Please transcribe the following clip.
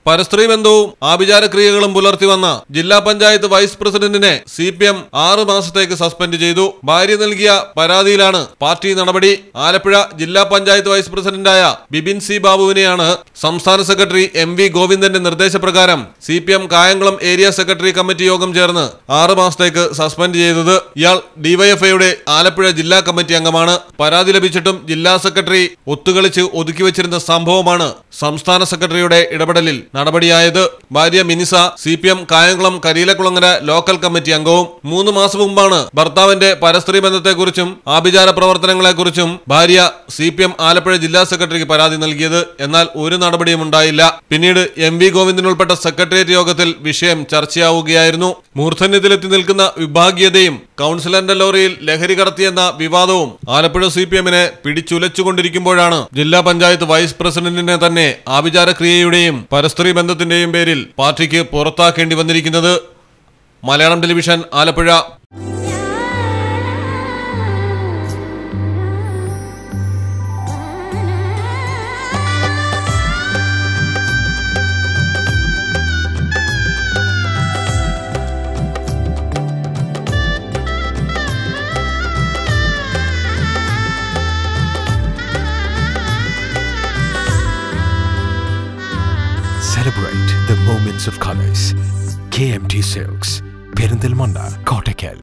പരസ്ത്രീ ബന്ധവും ആഭിചാരക്രിയകളും പുലർത്തി വന്ന ജില്ലാ പഞ്ചായത്ത് വൈസ് പ്രസിഡന്റിനെ സി പി എം ആറ് മാസത്തേക്ക് സസ്പെൻഡ് ചെയ്തു ഭാര്യ നൽകിയ പരാതിയിലാണ് പാർട്ടി നടപടി ആലപ്പുഴ ജില്ലാ പഞ്ചായത്ത് വൈസ് പ്രസിഡന്റായ ബിബിൻ സി ബാബുവിനെയാണ് സംസ്ഥാന സെക്രട്ടറി എം വി ഗോവിന്ദന്റെ നിർദ്ദേശപ്രകാരം C P M Kayamkulam area secretary committee യോഗം ചേർന്ന് ആറ് മാസത്തേക്ക് സസ്പെൻഡ് ചെയ്തത് ഇയാൾ ഡിവൈഎഫ്ഐയുടെ ആലപ്പുഴ ജില്ലാ കമ്മിറ്റി അംഗമാണ് പരാതി ലഭിച്ചിട്ടും ജില്ലാ സെക്രട്ടറി ഒത്തുകളിച്ച് ഒതുക്കി വെച്ചിരുന്ന സംഭവമാണ് സംസ്ഥാന സെക്രട്ടറിയുടെ ഇടപെടലിൽ നടപടിയായത് ഭാര്യ Minisa C P M Kayamkulam Karilakulangara local committee അംഗവും മൂന്ന് മാസം മുമ്പാണ് ഭർത്താവിന്റെ പരസ്ത്രീ ബന്ധത്തെക്കുറിച്ചും ആഭിചാര പ്രവർത്തനങ്ങളെക്കുറിച്ചും ഭാര്യ സി പി എം ആലപ്പുഴ ജില്ലാ സെക്രട്ടറിക്ക് പരാതി നൽകിയത് എന്നാൽ ഒരു നടപടിയും ഉണ്ടായില്ല പിന്നീട് എം വി ഗോവിന്ദൻ ഉൾപ്പെട്ട സെക്രട്ടേറിയറ്റ് യോഗത്തിൽ വിഷയം ചർച്ചയാവുകയായിരുന്നു മൂർധന്യത്തിലെത്തി നിൽക്കുന്ന വിഭാഗീയതയും കൗൺസിലറിന്റെ ലോറിയിൽ ലഹരി കടത്തിയെന്ന വിവാദവും ആലപ്പുഴ സി പി എമ്മിനെ പിടിച്ചുലച്ചുകൊണ്ടിരിക്കുമ്പോഴാണ് ജില്ലാ പഞ്ചായത്ത് വൈസ് പ്രസിഡന്റിനെ തന്നെ ആഭിചാരക്രിയയുടെയും പരസ്ത്രീ ബന്ധത്തിന്റെയും പേരിൽ പാർട്ടിക്ക് പുറത്താക്കേണ്ടി വന്നിരിക്കുന്നത് Malayalam television Alappuzha Celebrate the moments of colors. KMT Silks, Perindalmanda, Kottakkal.